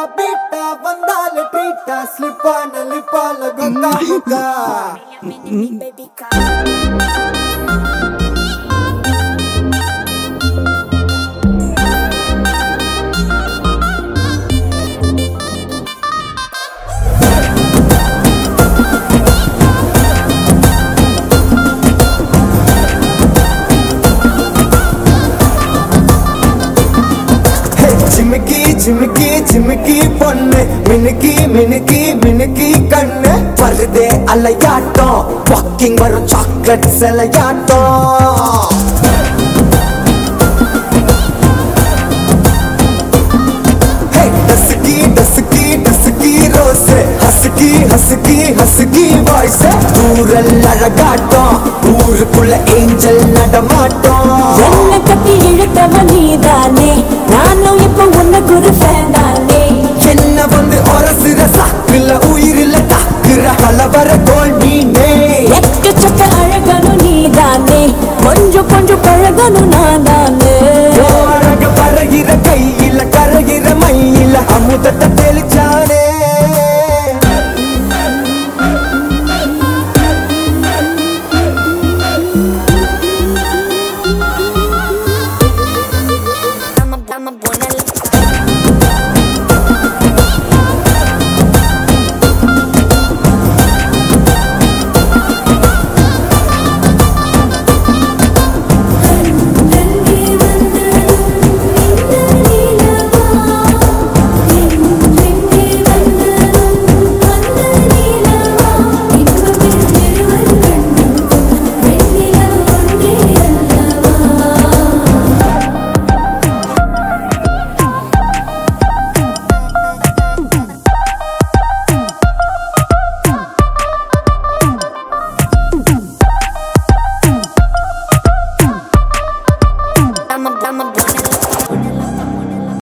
beta வந்தால ட்ரீட்டா ஸ்லிப்பான லிப்பால கொக்கா முக்கா ஹே, ஜிமிக்கி ஜிமிக்கி ஜிமிக்கி பொண்ணு மினுக்கி மினுக்கி மினுக்கி கண்ணு வருதே அலையாட்டம் வாக்கிங் வரும் சாக்லேட் சிலையாட்டம் ஹே, டசுக்கி டசுக்கி டசுக்கி ரோஸ் ஹசுக்கி ஹசுக்கி ஹசுக்கி வாய்ஸ் ஊரல் அழகாட்டம் ஊருக்குள்ள ஏஞ்சல் நடமாட்டம் என்ன கட்டி இழுத்தவ நீதானே நானும் இப்ப உனக்கு ஒரு ஃபேன் தானே என்ன வந்து ஒரசுற சாக்குல உயிரில தாக்குற கலவர கோல் நீனே எக்கச்சக்க அழகனும் நீதானே கொஞ்சம் கொஞ்சம் பழகனும் நான் தானே ஓ அழக பறகிற கையில கரைகிற மயில அமுதத்தை தெளி